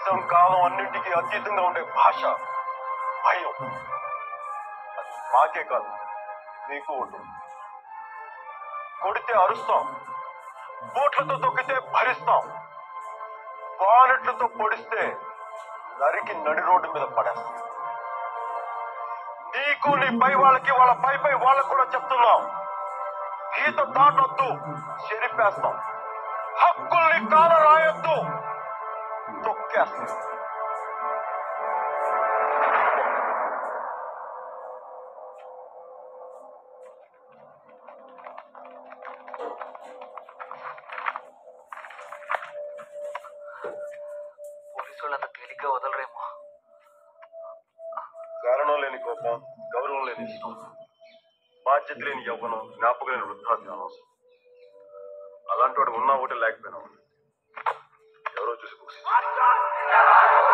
దేశం కాలం అన్నింటికీ అతీతంగా ఉండే భాష భయం అది మాకే కాదు మీకు ఉంటుంది కొడితే అరుస్తాం బూట్లతో తొక్కితే భరిస్తాం బానెట్లతో పొడిస్తే నరికి నడి రోడ్డు మీద పడేస్తాం నీకు నీ పై వాళ్ళకి వాళ్ళ పై పై వాళ్ళకు కూడా చెప్తున్నాం గీత దాటొద్దు చెరిపేస్తాం హక్కుల్ని కాల రాయొద్దు తొక్కేస్తాం పోలీసు వాళ్ళు అంత తేలిగ్గా వదలరేమో కారణం లేని కోపం గౌరవం లేని ఇష్టం బాధ్యత లేని యవ్వనం జ్ఞాపకం లేని వృద్ధాప్యం అనవసరం అలాంటి వాడు ఉన్నా ఒకటి లేకపోయినా ఒకటి. ఎవరో చూసి కూర్చుంటారు.